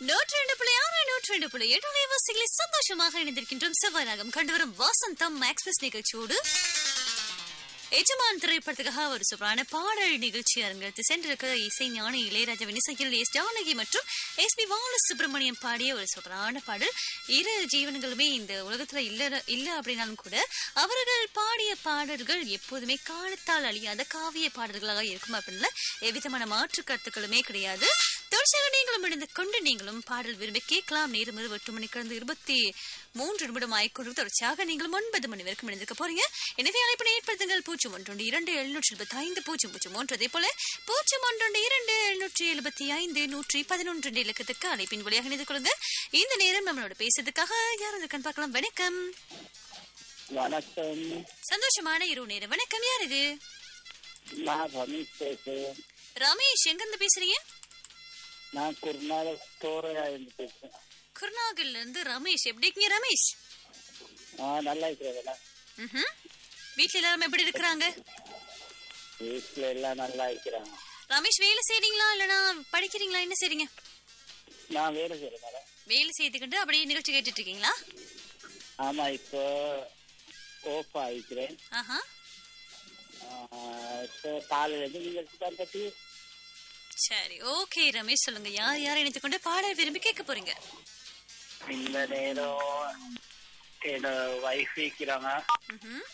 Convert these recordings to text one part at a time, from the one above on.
நூற்றி ரெண்டு புள்ளி ஆறு நூற்றி ரெண்டு புள்ளி எட்டு அலைவாசிகளை சந்தோஷமாக இணைந்திருக்கின்றோம் செவ்வாய்நாகம் கண்டுவரும் வாசந்தம் எக்ஸ்பிரஸ் நிகழ்ச்சியோடு எஜமான் திரைப்படத்துக்காக ஒரு சூப்பரான பாடல் நிகழ்ச்சி அரங்கத்து சென்றிருக்கிற இசை ஞானி இளையராஜாவின் இசையில் எஸ் ஜானகி மற்றும் எஸ் பி பால சுப்பிரமணியம் பாடிய ஒரு சூப்பரான பாடல் இரு ஜீவன்களுமே இந்த உலகத்துல இல்ல இல்ல அப்படின்னாலும் கூட அவர்கள் பாடிய பாடல்கள் எப்போதுமே காலத்தால் அழியாத காவிய பாடல்களாக இருக்கும் அப்படின்னு எவ்விதமான மாற்று கருத்துக்களுமே கிடையாது தொடர்ச்சியாக நீங்களும் இணைந்து கொண்டு நீங்களும் பாடல் விரும்பி கேட்கலாம் நேரம் இரவு எட்டு மணி கடந்து இருபத்தி மூன்று நிமிடம் ஆய்க்கொண்டு தொடர்ச்சியாக நீங்களும் ஒன்பது மணி வரைக்கும் இணைந்திருக்க போறீங்க எனவே அழைப்பினை ஏற்படுத்துங்கள் பூஜ்ஜியம் ஒன்று இரண்டு எழுநூற்றி எழுபத்தி ஐந்து பூஜ்ஜியம் பூஜ்ஜியம் ஒன்று அதே போல பூஜ்ஜியம் ஒன்று இரண்டு எழுநூற்றி எழுபத்தி ஐந்து நூற்றி பதினொன்று இலக்கத்துக்கு அழைப்பின் வழியாக இணைந்து கொள்ளுங்க இந்த நேரம் நம்மளோட பேசுறதுக்காக யார் இருக்கான்னு பார்க்கலாம் வணக்கம் வணக்கம் சந்தோஷமான இரவு நேரம் வணக்கம் யார் இது நான் ரமேஷ் பேசுறேன் ரமேஷ் எங்கிருந்து பேசுறீங்க நான் குருநாள் தோரையா இருந்து பேசுறேன் குருநாகல்ல இருந்து ரமேஷ் எப்படி இருக்கீங்க ரமேஷ் ஆ நல்லா இருக்கிறேன் ம்ஹும். வீட்ல எல்லாரும் எப்படி இருக்கிறாங்க வீட்டுல எல்லாம் நல்லா இருக்கிறாங்க ரமேஷ் வேலை செய்றீங்களா இல்லனா படிக்கிறீங்களா என்ன செய்றீங்க நான் வேலை செய்யறேன் மேடம் வேலை செய்துக்கிட்டு அப்படியே நிகழ்ச்சி கேட்டுட்டு இருக்கீங்களா ஆமா இப்போ ஓப் ஆகிக்கிறேன் ஆஹா இப்போ காலையில இருந்து நீங்க தான் கட்டி சரி ஓகே ரமேஷ் சொல்லுங்க யார் யார் இணைத்துக் கொண்டு பாடல் விரும்பி கேட்க போறீங்க இந்த நேரம் என்னோட வைஃப் இருக்கிறாங்க ம்ஹும்.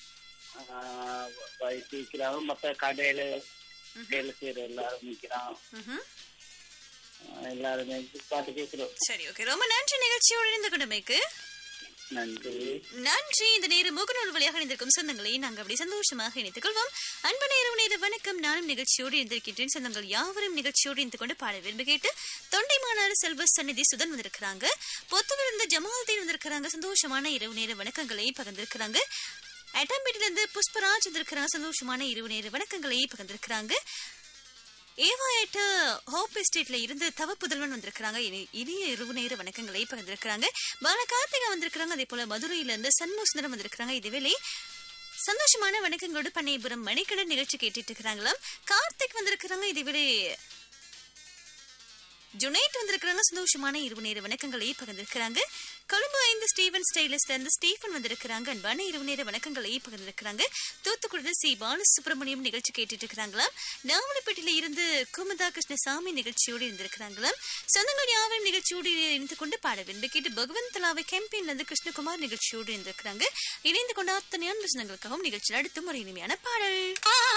வைஃப் இருக்கிறாங்க மற்ற கடையில வேலை செய்யற எல்லாரும் நிக்கிறாங்க ம்ஹும். எல்லாருமே பாட்டு கேட்கிறோம் சரி ஓகே ரொம்ப நன்றி நிகழ்ச்சியோடு இணைந்து கொண்டமைக்கு நன்றி நன்றி இந்த நேரம் முகநூல் வழியாக இணைந்திருக்கும் சொந்தங்களை நாங்கள் அப்படி சந்தோஷமாக இணைத்துக் கொள்வோம் அன்பு நேரம் நேர வணக்கம் நானும் நிகழ்ச்சியோடு இருந்திருக்கின்றேன் சொந்தங்கள் யாவரும் நிகழ்ச்சியோடு இணைந்து கொண்டு பாட விரும்பி கேட்டு தொண்டைமானாறு செல்வ சந்நிதி சுதன் வந்திருக்கிறாங்க பொத்துவில் இருந்து ஜமால்தீன் வந்திருக்கிறாங்க சந்தோஷமான இரவு நேர வணக்கங்களை பகிர்ந்திருக்கிறாங்க அட்டம்பேட்டில இருந்து புஷ்பராஜ் வந்திருக்கிறாங்க சந்தோஷமான இரவு நேர வணக்கங்களை பகிர்ந்திருக்கிறாங்க ஏவாயட்ட ஹோப் எஸ்டேட்ல இருந்து தவ புதல்வன் வந்திருக்கிறாங்க இனி- இனிய இரவு நேர வணக்கங்களை பகிர்ந்திருக்கிறாங்க பால கார்த்திகா வந்திருக்கிறாங்க அதே போல மதுரையில இருந்து சண்முகசுந்தரம் வந்திருக்கிறாங்க இதுவேளை சந்தோஷமான வணக்கங்களோடு பண்ணைபுரம் மணிக்கடன் நிகழ்ச்சி கேட்டுட்டு இருக்கிறாங்களாம் கார்த்திக் வந்திருக்கிறாங்க இதுவேளை ஜுனைட் வந்திருக்கிறாங்க சந்தோஷமான இரவு நேர வணக்கங்களை பகிர்ந்திருக்கிறாங்க கொழும்பு ஐந்து ஸ்டீவன் ஸ்டைலிஸ்ட்ல இருந்து ஸ்டீஃபன் வந்திருக்கிறாங்க அன்பான இரவு நேர வணக்கங்களை பகிர்ந்திருக்கிறாங்க தூத்துக்குடியில் சி பாலசுப்ரமணியம் நிகழ்ச்சி கேட்டுட்டு இருக்கிறாங்களாம் நாவலப்பேட்டையில இருந்து குமுதா கிருஷ்ணசாமி நிகழ்ச்சியோடு இருந்திருக்கிறாங்களாம் சொந்தங்கள் யாவரும் நிகழ்ச்சியோடு இணைந்து கொண்டு பாட விரும்பி கேட்டு பகவந்த் தலாவை கேம்பெயின்ல இருந்து கிருஷ்ணகுமார் நிகழ்ச்சியோடு இருந்திருக்கிறாங்க இணைந்து கொண்ட அத்தனை அன்பு சொந்தங்களுக்காகவும் நிகழ்ச்சியில் அடுத்தும் ஒரு இனிமையான பாடல்